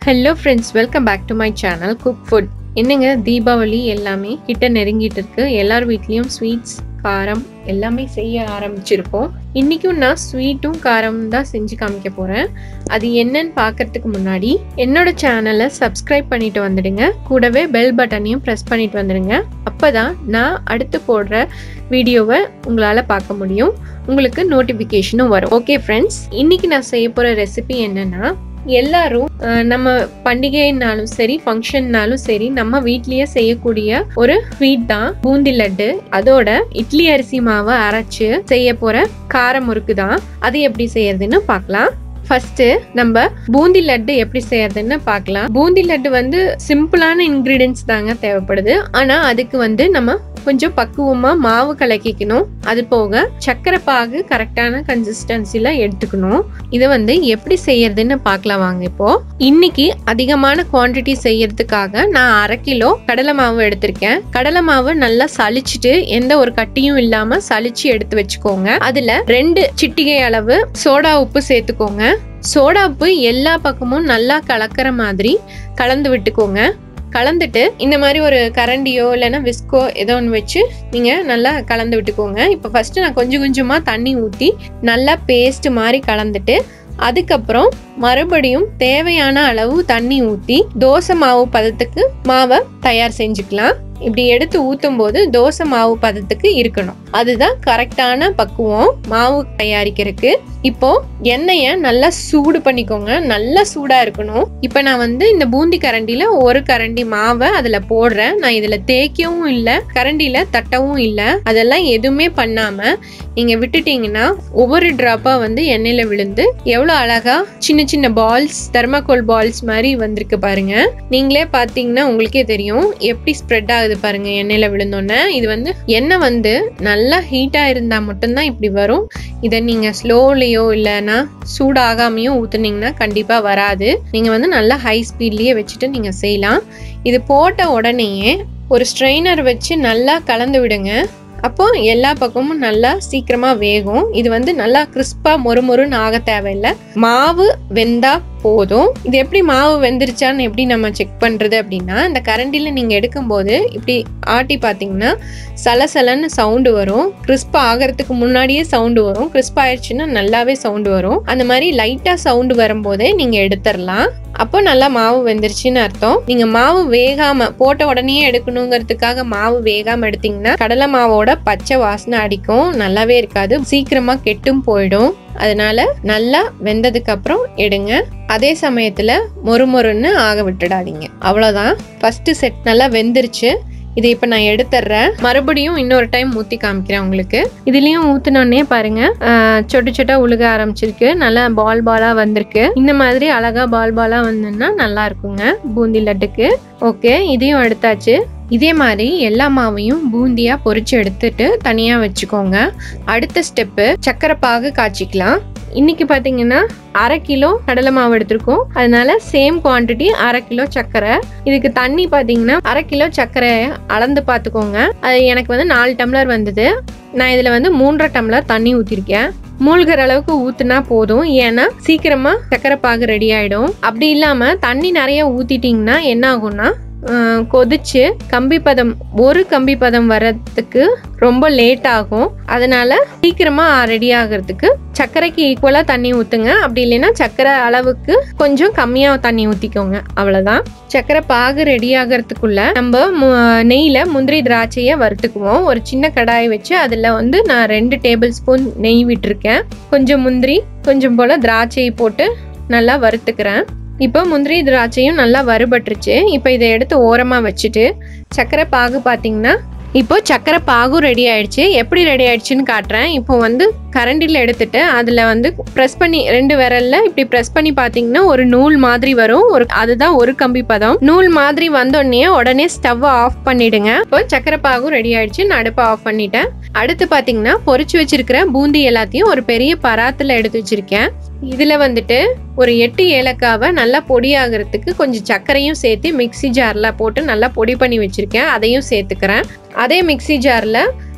hello friends welcome back to my channel cook food என்னங்க தீபாவளி எல்லாமே கிட்ட நெருங்கிட்டு இருக்கு எல்லார் வீட்லேயும் ஸ்வீட்ஸ் காரம் எல்லாமே செய்ய ஆரம்பிச்சிருக்கோம் இன்றைக்கும் நான் ஸ்வீட்டும் காரமும் தான் செஞ்சு காமிக்க போகிறேன் அது என்னன்னு பார்க்கறதுக்கு முன்னாடி என்னோட சேனலை சப்ஸ்கிரைப் பண்ணிட்டு வந்துடுங்க கூடவே பெல் பட்டனையும் ப்ரெஸ் பண்ணிட்டு வந்துடுங்க அப்போ தான் நான் அடுத்து போடுற வீடியோவை உங்களால் பார்க்க முடியும் உங்களுக்கு நோட்டிஃபிகேஷனும் வரும் ஓகே ஃப்ரெண்ட்ஸ் இன்னைக்கு நான் செய்ய போகிற ரெசிபி என்னன்னா எல்லாரும் அஹ், நம்ம பண்டிகைனாலும் சரி ஃபங்க்ஷன்னாலும் சரி நம்ம வீட்லயே செய்யக்கூடிய ஒரு ஸ்வீட் தான் பூந்தி லட்டு அதோட இட்லி அரிசி மாவை அரைச்சு செய்ய போற கார முறுக்கு தான் அது எப்படி செய்யறதுன்னு பார்க்கலாம் ஃபர்ஸ்ட் நம்ம பூந்தி லட்டு எப்படி செய்யறதுன்னு பார்க்கலாம் பூந்தி லட்டு வந்து சிம்பிளான இன்கிரீடியன்ஸ் தாங்க தேவைப்படுது ஆனா அதுக்கு வந்து நம்ம கொஞ்சம் பக்குவமா மாவு கலக்கிக்கணும் அது போக சர்க்கரை பாகு கரெக்டான கன்சிஸ்டன்சில எடுத்துக்கணும் இதை வந்து எப்படி செய்யறதுன்னு பார்க்கலாம் வாங்க இப்போ இன்னைக்கு அதிகமான குவாண்டிட்டி செய்யறதுக்காக நான் அரை கிலோ கடலை மாவு எடுத்திருக்கேன் கடலை மாவு நல்லா சலிச்சிட்டு எந்த ஒரு கட்டியும் இல்லாம சலிச்சு எடுத்து வச்சுக்கோங்க அதுல ரெண்டு சிட்டிகை அளவு சோடா உப்பு சேர்த்துக்கோங்க சோடா உப்பு எல்லா பக்கமும் நல்லா கலக்கிற மாதிரி கலந்து விட்டுக்கோங்க கலந்துட்டு இந்த மாதிரி ஒரு கரண்டியோ இல்லைன்னா விஸ்கோ ஏதோ ஒன்று வச்சு நீங்கள் நல்லா கலந்து விட்டுக்கோங்க இப்போ ஃபஸ்ட்டு நான் கொஞ்சம் கொஞ்சமாக தண்ணி ஊற்றி நல்லா பேஸ்ட் மாதிரி கலந்துட்டு அதுக்கப்புறம் மறுபடியும் தேவையான அளவு தண்ணி ஊற்றி தோசை மாவு பதத்துக்கு மாவை தயார் செஞ்சுக்கலாம் இப்படி எடுத்து ஊற்றும் போது தோசை மாவு பதத்துக்கு இருக்கணும் அதுதான் கரெக்டான பக்குவம் மாவு தயாரிக்கிறதுக்கு இப்போ எண்ணெயை நல்லா சூடு பண்ணிக்கோங்க நல்லா சூடா இருக்கணும் இப்போ நான் வந்து இந்த பூந்தி கரண்டியில ஒரு கரண்டி மாவை அதுல போடுறேன் நான் இதுல தேய்க்கவும் இல்லை கரண்டியில தட்டவும் இல்லை அதெல்லாம் எதுவுமே பண்ணாம நீங்க விட்டுட்டீங்கன்னா ஒவ்வொரு டிராப்பா வந்து எண்ணெயில விழுந்து எவ்வளவு அழகா சின்ன சின்ன பால்ஸ் தெர்மாக்கோல் பால்ஸ் மாதிரி வந்திருக்கு பாருங்க நீங்களே பார்த்தீங்கன்னா உங்களுக்கே தெரியும் எப்படி ஸ்ப்ரெட் ஆகுது பாருங்க எண்ணெயில விழுந்தோன்னே இது வந்து எண்ணெய் வந்து நல்லா ஹீட்டா இருந்தா மட்டும்தான் இப்படி வரும் இதை நீங்க ஸ்லோலையோ இல்லைன்னா சூடாகாமையோ ஊத்துனீங்கன்னா கண்டிப்பா வராது நீங்க வந்து நல்லா ஹை ஸ்பீட்லயே வச்சுட்டு நீங்க செய்யலாம் இது போட்ட உடனேயே ஒரு ஸ்ட்ரெயினர் வச்சு நல்லா கலந்து விடுங்க அப்போ எல்லா பக்கமும் நல்லா சீக்கிரமா வேகும் இது வந்து நல்லா கிறிஸ்பா மொறுமொறுன்னு ஆக தேவையில்லை மாவு வெந்தா போதும் இது எப்படி மாவு வெந்துருச்சான்னு எப்படி நம்ம செக் பண்றது அப்படின்னா இந்த கரண்டில நீங்க எடுக்கும்போது இப்படி ஆட்டி பார்த்தீங்கன்னா சலசலன்னு சவுண்டு வரும் கிறிஸ்ப் ஆகிறதுக்கு முன்னாடியே சவுண்டு வரும் கிறிஸ்ப் ஆயிடுச்சுன்னா நல்லாவே சவுண்டு வரும் அந்த மாதிரி லைட்டா சவுண்டு வரும்போதே நீங்க எடுத்துடலாம் அப்போ நல்லா மாவு வெந்துருச்சுன்னு அர்த்தம் நீங்க மாவு வேகாம போட்ட உடனே எடுக்கணுங்கிறதுக்காக மாவு வேகாம எடுத்தீங்கன்னா கடலை மாவோட பச்சை வாசனை அடிக்கும் நல்லாவே இருக்காது சீக்கிரமா கெட்டும் போயிடும் அதனால நல்லா வெந்ததுக்கு அப்புறம் எடுங்க அதே சமயத்துல மொறுமொறுன்னு ஆக விட்டுடாதீங்க அவ்வளோதான் ஃபர்ஸ்ட் செட் நல்லா வெந்துருச்சு இதை இப்போ நான் எடுத்துடுறேன் மறுபடியும் இன்னொரு டைம் ஊற்றி காமிக்கிறேன் உங்களுக்கு இதுலேயும் ஊற்றினோடனே பாருங்க ஆஹ், சொட்டு சொட்டா உழுக ஆரம்பிச்சிருக்கு நல்லா பால் பாலாக வந்திருக்கு இந்த மாதிரி அழகா பால் பாலாக வந்ததுன்னா நல்லா இருக்குங்க பூந்தி லட்டுக்கு ஓகே இதையும் எடுத்தாச்சு இதே மாதிரி எல்லா மாவையும் பூந்தியா பொரிச்சு எடுத்துட்டு தனியா வச்சுக்கோங்க அடுத்த ஸ்டெப்பு சக்கரை பாகு காய்ச்சிக்கலாம் இன்னைக்கு பார்த்தீங்கன்னா அரை கிலோ கடலை மாவு எடுத்திருக்கோம் அதனால சேம் குவாண்டிட்டி அரை கிலோ சர்க்கரை இதுக்கு தண்ணி பார்த்தீங்கன்னா அரை கிலோ சர்க்கரை அளந்து பார்த்துக்கோங்க அது எனக்கு வந்து நாலு டம்ளர் வந்தது நான் இதில் வந்து மூன்றரை டம்ளர் தண்ணி ஊற்றிருக்கேன் மூழ்கிற அளவுக்கு ஊத்துனா போதும் ஏன்னா சீக்கிரமா சக்கரை பாகு ரெடி ஆயிடும் அப்படி இல்லாம தண்ணி நிறைய ஊத்திட்டீங்கன்னா என்ன ஆகும்னா அஹ், கொதிச்சு கம்பி பதம் ஒரு கம்பி பதம் வர்றதுக்கு ரொம்ப லேட் ஆகும் அதனால சீக்கிரமா ரெடி ஆகிறதுக்கு சர்க்கரைக்கு ஈக்குவலா தண்ணி ஊத்துங்க அப்படி இல்லைன்னா சர்க்கரை அளவுக்கு கொஞ்சம் கம்மியா தண்ணி ஊத்திக்கோங்க அவ்வளவுதான் சர்க்கரை பாகு ரெடி ஆகிறதுக்குள்ள நம்ம மு- நெய்யில முந்திரி திராட்சையை வறுத்துக்குவோம் ஒரு சின்ன கடாய் வச்சு அதுல வந்து நான் ரெண்டு டேபிள் ஸ்பூன் நெய் விட்டிருக்கேன் கொஞ்சம் முந்திரி கொஞ்சம் போல திராட்சையை போட்டு நல்லா வறுத்துக்கிறேன் இப்போ முந்திரி திராட்சையும் நல்லா வறுபட்டுருச்சு இப்போ இதை எடுத்து ஓரமாக வச்சுட்டு சர்க்கரை பாகு பார்த்தீங்கன்னா இப்போ சர்க்கரை பாகும் ரெடி ஆயிடுச்சு எப்படி ரெடி ஆயிடுச்சுன்னு காட்டுறேன் இப்போ வந்து கரண்டியில் எடுத்துட்டு அதில் வந்து ப்ரெஸ் பண்ணி ரெண்டு விரல்ல இப்படி ப்ரெஸ் பண்ணி பார்த்தீங்கன்னா ஒரு நூல் மாதிரி வரும் ஒரு அதுதான் ஒரு கம்பி பதம் நூல் மாதிரி வந்தோடனே உடனே ஸ்டவ் ஆஃப் பண்ணிடுங்க இப்போ சர்க்கரை பாகும் ரெடி ஆயிடுச்சு நான் அடுப்பை ஆஃப் பண்ணிட்டேன் அடுத்து பார்த்தீங்கன்னா பொரிச்சு வச்சிருக்கிற பூந்தி எல்லாத்தையும் ஒரு பெரிய பராத்தில் எடுத்து வச்சிருக்கேன் இதில் வந்துட்டு ஒரு எட்டு ஏலக்காவை நல்லா பொடியாகிறதுக்கு கொஞ்சம் சர்க்கரையும் சேர்த்து மிக்ஸி ஜாரில் போட்டு நல்லா பொடி பண்ணி வச்சுருக்கேன் அதையும் சேர்த்துக்கிறேன் அதே மிக்ஸி ஜாரில்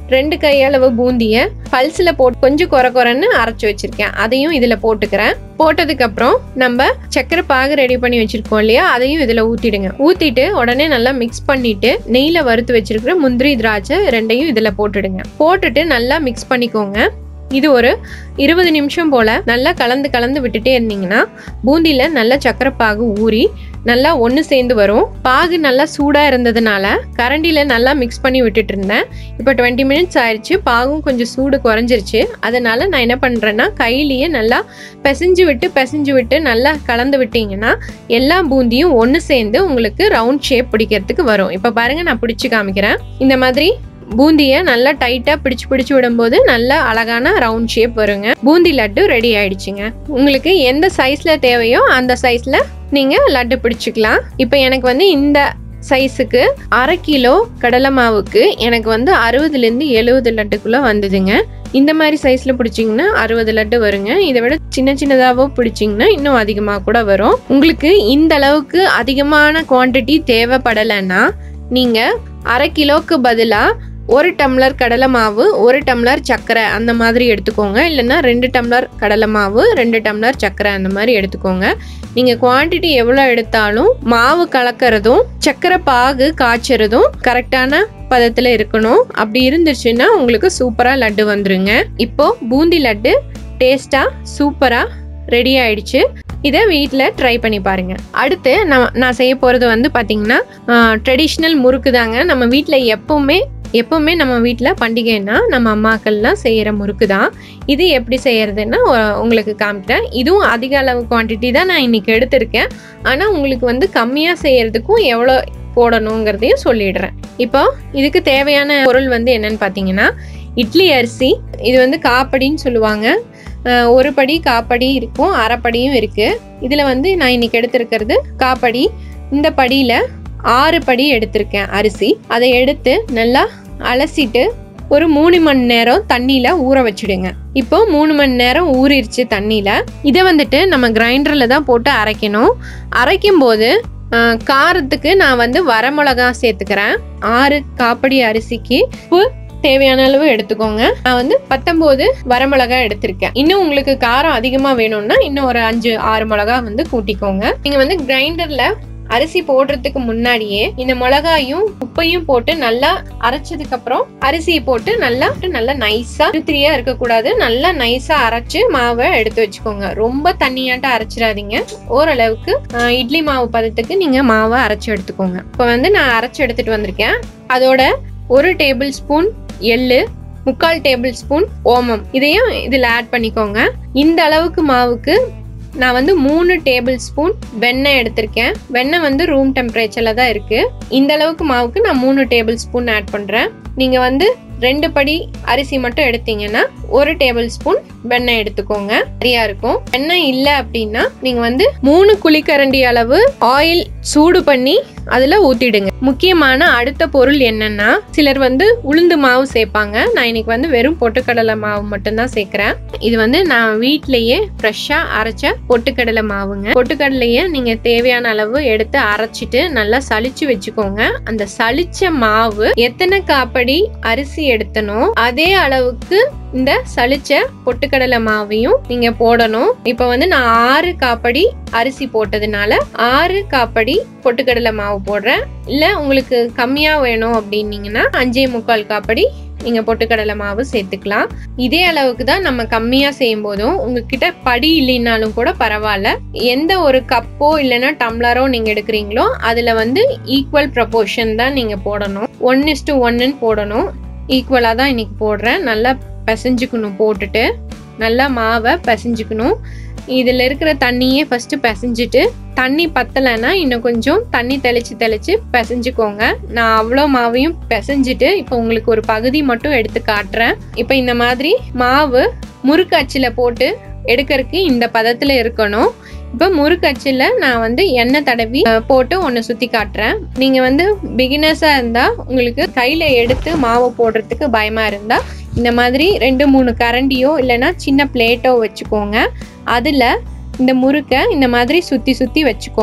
ரெண்டு கையளவு பூந்திய பல்ஸ்ல போட்டு கொஞ்சம் குறை குறைன்னு அரைச்சு வச்சிருக்கேன் அதையும் இதுல போட்டுக்கிறேன் போட்டதுக்கு அப்புறம் நம்ம சக்கரை பாகு ரெடி பண்ணி வச்சிருக்கோம் இல்லையா அதையும் இதுல ஊத்திடுங்க ஊத்திட்டு உடனே நல்லா மிக்ஸ் பண்ணிட்டு நெய்ல வறுத்து வச்சிருக்கிற முந்திரி திராட்சை ரெண்டையும் இதுல போட்டுடுங்க போட்டுட்டு நல்லா மிக்ஸ் பண்ணிக்கோங்க இது ஒரு இருபது நிமிஷம் போல் நல்லா கலந்து கலந்து விட்டுட்டே இருந்தீங்கன்னா பூந்தியில் நல்லா சக்கரை பாகு ஊறி நல்லா ஒன்று சேர்ந்து வரும் பாகு நல்லா சூடாக இருந்ததுனால கரண்டியில் நல்லா மிக்ஸ் பண்ணி விட்டுட்டு இருந்தேன் இப்போ டுவெண்ட்டி மினிட்ஸ் ஆயிடுச்சு பாகும் கொஞ்சம் சூடு குறைஞ்சிருச்சு அதனால நான் என்ன பண்ணுறேன்னா கையிலேயே நல்லா பிசைஞ்சு விட்டு பிசைஞ்சு விட்டு நல்லா கலந்து விட்டீங்கன்னா எல்லா பூந்தியும் ஒன்று சேர்ந்து உங்களுக்கு ரவுண்ட் ஷேப் பிடிக்கிறதுக்கு வரும் இப்போ பாருங்கள் நான் பிடிச்சி காமிக்கிறேன் இந்த மாதிரி பூந்தியை நல்லா டைட்டாக பிடிச்சு பிடிச்சு விடும்போது நல்ல அழகான ரவுண்ட் ஷேப் வருங்க பூந்தி லட்டு ரெடி ஆயிடுச்சுங்க உங்களுக்கு எந்த சைஸில் தேவையோ அந்த சைஸில் நீங்கள் லட்டு பிடிச்சிக்கலாம் இப்போ எனக்கு வந்து இந்த சைஸுக்கு அரை கிலோ கடலை மாவுக்கு எனக்கு வந்து அறுபதுலேருந்து எழுபது லட்டுக்குள்ளே வந்ததுங்க இந்த மாதிரி சைஸில் பிடிச்சிங்கன்னா அறுபது லட்டு வருங்க இதை விட சின்ன சின்னதாகவோ பிடிச்சிங்கன்னா இன்னும் அதிகமாக கூட வரும் உங்களுக்கு இந்த அளவுக்கு அதிகமான குவான்டிட்டி தேவைப்படலைன்னா நீங்கள் அரை கிலோக்கு பதிலாக ஒரு டம்ளர் கடலை மாவு ஒரு டம்ளர் சர்க்கரை அந்த மாதிரி எடுத்துக்கோங்க இல்லைன்னா ரெண்டு டம்ளர் கடலை மாவு ரெண்டு டம்ளர் சர்க்கரை அந்த மாதிரி எடுத்துக்கோங்க நீங்கள் குவான்டிட்டி எவ்வளோ எடுத்தாலும் மாவு கலக்கிறதும் சர்க்கரை பாகு காய்ச்சறதும் கரெக்டான பதத்தில் இருக்கணும் அப்படி இருந்துச்சுன்னா உங்களுக்கு சூப்பராக லட்டு வந்துருங்க இப்போ பூந்தி லட்டு டேஸ்ட்டாக சூப்பராக ரெடி ஆயிடுச்சு இதை வீட்டில் ட்ரை பண்ணி பாருங்க அடுத்து நான் நான் செய்ய போகிறது வந்து பார்த்தீங்கன்னா ட்ரெடிஷ்னல் முறுக்கு தாங்க நம்ம வீட்டில் எப்போவுமே எப்போவுமே நம்ம வீட்டில் பண்டிகைன்னா நம்ம அம்மாக்கள்லாம் செய்கிற முறுக்கு தான் இது எப்படி செய்யறதுன்னா உ- உங்களுக்கு காமிக்கிறேன் இதுவும் அதிக அளவு குவான்டிட்டி தான் நான் இன்னைக்கு எடுத்திருக்கேன் ஆனால் உங்களுக்கு வந்து கம்மியாக செய்யறதுக்கும் எவ்வளோ போடணுங்கிறதையும் சொல்லிடுறேன் இப்போ இதுக்கு தேவையான பொருள் வந்து என்னன்னு பார்த்தீங்கன்னா இட்லி அரிசி இது வந்து காப்படின்னு சொல்லுவாங்க அஹ் ஒரு படி காப்படி இருக்கும் அரைப்படியும் இருக்கு இதில் வந்து நான் இன்னைக்கு எடுத்திருக்கிறது காப்படி இந்த படியில் ஆறு படி எடுத்திருக்கேன் அரிசி அதை எடுத்து நல்லா அலசிட்டு ஒரு மூணு மணி நேரம் தண்ணியில ஊற வச்சிடுங்க இப்போ மூணு மணி நேரம் ஊறிடுச்சு தண்ணியில இதை வந்துட்டு நம்ம கிரைண்டர்ல தான் போட்டு அரைக்கணும் அரைக்கும் போது ஆஹ், காரத்துக்கு நான் வந்து வரமிளகா சேர்த்துக்கிறேன் ஆறு காப்படி அரிசிக்கு உப்பு தேவையான அளவு எடுத்துக்கோங்க நான் வந்து பத்தொம்போது வரமிளகா எடுத்திருக்கேன் இன்னும் உங்களுக்கு காரம் அதிகமா வேணும்னா இன்னும் ஒரு அஞ்சு ஆறு மிளகா வந்து கூட்டிக்கோங்க நீங்க வந்து கிரைண்டர்ல அரிசி போடுறதுக்கு முன்னாடியே இந்த மிளகாயும் உப்பையும் போட்டு நல்லா அரைச்சதுக்கு அப்புறம் அரிசியை போட்டு நல்லா நல்லா நைஸா திருத்திரியா இருக்கக்கூடாது நல்லா நைஸா அரைச்சு மாவை எடுத்து வச்சுக்கோங்க ரொம்ப தண்ணியாட்ட அரைச்சிடாதீங்க ஓரளவுக்கு ஆஹ், இட்லி மாவு பதத்துக்கு நீங்க மாவை அரைச்சு எடுத்துக்கோங்க இப்போ வந்து நான் அரைச்சு எடுத்துட்டு வந்திருக்கேன் அதோட ஒரு டேபிள் ஸ்பூன் எள்ளு முக்கால் டேபிள் ஸ்பூன் ஓமம் இதையும் இதில் ஆட் பண்ணிக்கோங்க இந்த அளவுக்கு மாவுக்கு நான் வந்து மூணு டேபிள் ஸ்பூன் வெண்ணெய் எடுத்திருக்கேன் வெண்ணெய் வந்து ரூம் டெம்பரேச்சரில் தான் இருக்குது இந்த அளவுக்கு மாவுக்கு நான் மூணு டேபிள் ஸ்பூன் ஆட் பண்ணுறேன் நீங்கள் வந்து ரெண்டு படி அரிசி மட்டும் எடுத்தீங்கன்னா ஒரு டேபிள் ஸ்பூன் வெண்ணெய் எடுத்துக்கோங்க சரியா இருக்கும் வெண்ணெய் இல்லை அப்படின்னா நீங்கள் வந்து மூணு குழிக்கரண்டி அளவு ஆயில் சூடு பண்ணி அதில் ஊற்றிடுங்க முக்கியமான அடுத்த பொருள் என்னன்னா சிலர் வந்து உளுந்து மாவு சேர்ப்பாங்க நான் இன்னைக்கு வந்து வெறும் பொட்டுக்கடலை மாவு மட்டும்தான் சேர்க்குறேன் இது வந்து நான் வீட்லயே ஃப்ரெஷ்ஷாக அரைச்ச பொட்டுக்கடலை மாவுங்க பொட்டுக்கடலையை நீங்கள் தேவையான அளவு எடுத்து அரைச்சிட்டு நல்லா சலிச்சு வச்சுக்கோங்க அந்த சலிச்ச மாவு எத்தனை காப்படி அரிசி எடுத்தனோ அதே அளவுக்கு இந்த சலிச்ச பொட்டுக்கடலை மாவையும் நீங்க போடணும் இப்போ வந்து நான் ஆறு காப்படி அரிசி போட்டதுனால ஆறு காப்படி பொட்டுக்கடலை மாவு போடுறேன் இல்ல உங்களுக்கு கம்மியா வேணும் அப்படின்னீங்கன்னா அஞ்சே முக்கால் காப்படி நீங்க பொட்டுக்கடலை மாவு சேர்த்துக்கலாம் இதே அளவுக்கு தான் நம்ம கம்மியா செய்யும் போதும் உங்ககிட்ட படி இல்லைனாலும் கூட பரவாயில்ல எந்த ஒரு கப்போ இல்லைன்னா டம்ளரோ நீங்க எடுக்கிறீங்களோ அதுல வந்து ஈக்குவல் ப்ரப்போர்ஷன் தான் நீங்க போடணும் ஒன் இஸ் டு ஒன்னுன்னு போடணும் ஈக்குவலாக தான் இன்னைக்கு போடுறேன் நல்லா பிசைஞ்சுக்கணும் போட்டுட்டு நல்லா மாவை பிசைஞ்சுக்கணும் இதில் இருக்கிற தண்ணியே ஃபஸ்ட்டு பிசைஞ்சிட்டு தண்ணி பத்தலைன்னா இன்னும் கொஞ்சம் தண்ணி தெளித்து தெளித்து பிசைஞ்சுக்கோங்க நான் அவ்வளோ மாவையும் பிசைஞ்சிட்டு இப்போ உங்களுக்கு ஒரு பகுதி மட்டும் எடுத்து காட்டுறேன் இப்போ இந்த மாதிரி மாவு முறுக்கு அச்சில் போட்டு எடுக்கிறதுக்கு இந்த பதத்தில் இருக்கணும் இப்போ முறுக்கச்சில் நான் வந்து எண்ணெய் தடவி அஹ், போட்டு ஒன்று சுற்றி காட்டுறேன் நீங்கள் வந்து பிகினர்ஸாக இருந்தால் உங்களுக்கு கையில் எடுத்து மாவு போடுறதுக்கு பயமாக இருந்தால் இந்த மாதிரி ரெண்டு மூணு கரண்டியோ இல்லைன்னா சின்ன பிளேட்டோ வச்சுக்கோங்க அதில் இந்த முறுக்கை இந்த மாதிரி சுற்றி சுற்றி வச்சுக்கோங்க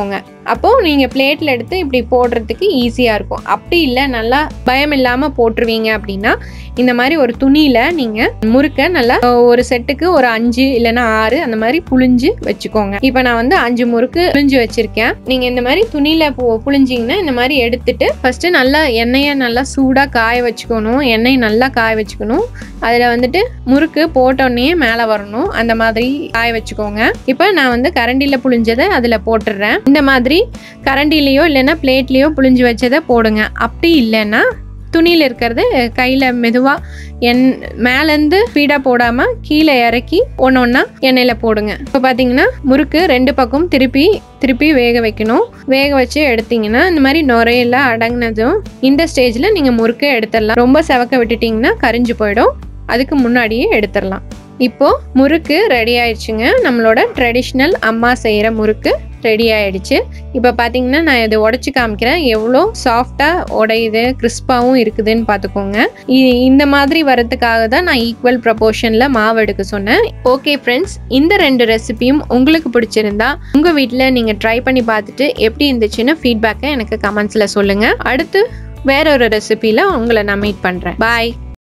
அப்போது நீங்கள் பிளேட்டில் எடுத்து இப்படி போடுறதுக்கு ஈஸியாக இருக்கும் அப்படி இல்லை நல்லா பயம் இல்லாமல் போட்டுருவீங்க அப்படின்னா இந்த மாதிரி ஒரு துணியில் நீங்கள் முறுக்க நல்லா ஒரு செட்டுக்கு ஒரு அஞ்சு இல்லைன்னா ஆறு அந்த மாதிரி புழிஞ்சு வச்சுக்கோங்க இப்போ நான் வந்து அஞ்சு முறுக்கு புழிஞ்சு வச்சுருக்கேன் நீங்கள் இந்த மாதிரி துணியில் புழிஞ்சிங்கன்னா இந்த மாதிரி எடுத்துட்டு ஃபஸ்ட்டு நல்லா எண்ணெயை நல்லா சூடாக காய வச்சுக்கணும் எண்ணெய் நல்லா காய வச்சுக்கணும் அதில் வந்துட்டு முறுக்கு போட்டோடனே மேலே வரணும் அந்த மாதிரி காய வச்சுக்கோங்க இப்போ நான் வந்து கரண்டியில் புழிஞ்சதை அதில் போட்டுடுறேன் இந்த மாதிரி கரண்டிலேயோ இல்லைன்னா பிளேட்லேயோ புழிஞ்சு வச்சதை போடுங்க அப்படி இல்லைன்னா துணியில் இருக்கிறது கையில் மெதுவாக எண் மேலேருந்து ஸ்பீடாக போடாமல் கீழே இறக்கி ஒன்று ஒன்றா எண்ணெயில் போடுங்க இப்போ பார்த்தீங்கன்னா முறுக்கு ரெண்டு பக்கம் திருப்பி திருப்பி வேக வைக்கணும் வேக வச்சு எடுத்தீங்கன்னா இந்த மாதிரி நுரையெல்லாம் அடங்கினதும் இந்த ஸ்டேஜில் நீங்கள் முறுக்கை எடுத்துடலாம் ரொம்ப செவக்க விட்டுட்டிங்கன்னா கரிஞ்சு போயிடும் அதுக்கு முன்னாடியே எடுத்துடலாம் இப்போது முறுக்கு ரெடி ஆயிடுச்சுங்க நம்மளோட ட்ரெடிஷ்னல் அம்மா செய்கிற முறுக்கு ரெடி ஆயிடுச்சு இப்போ பார்த்தீங்கன்னா நான் இதை உடச்சி காமிக்கிறேன் எவ்வளோ சாஃப்டாக உடையுது கிறிஸ்பாகவும் இருக்குதுன்னு பார்த்துக்கோங்க இ- இந்த மாதிரி வரதுக்காக தான் நான் ஈக்குவல் ப்ரப்போர்ஷனில் மாவு எடுக்க சொன்னேன் ஓகே ஃப்ரெண்ட்ஸ் இந்த ரெண்டு ரெசிபியும் உங்களுக்கு பிடிச்சிருந்தா உங்கள் வீட்டில் நீங்கள் ட்ரை பண்ணி பார்த்துட்டு எப்படி இருந்துச்சுன்னு ஃபீட்பேக்கை எனக்கு கமெண்ட்ஸில் சொல்லுங்கள் அடுத்து வேற ஒரு ரெசிபியில் உங்களை நான் மீட் பண்ணுறேன் பாய்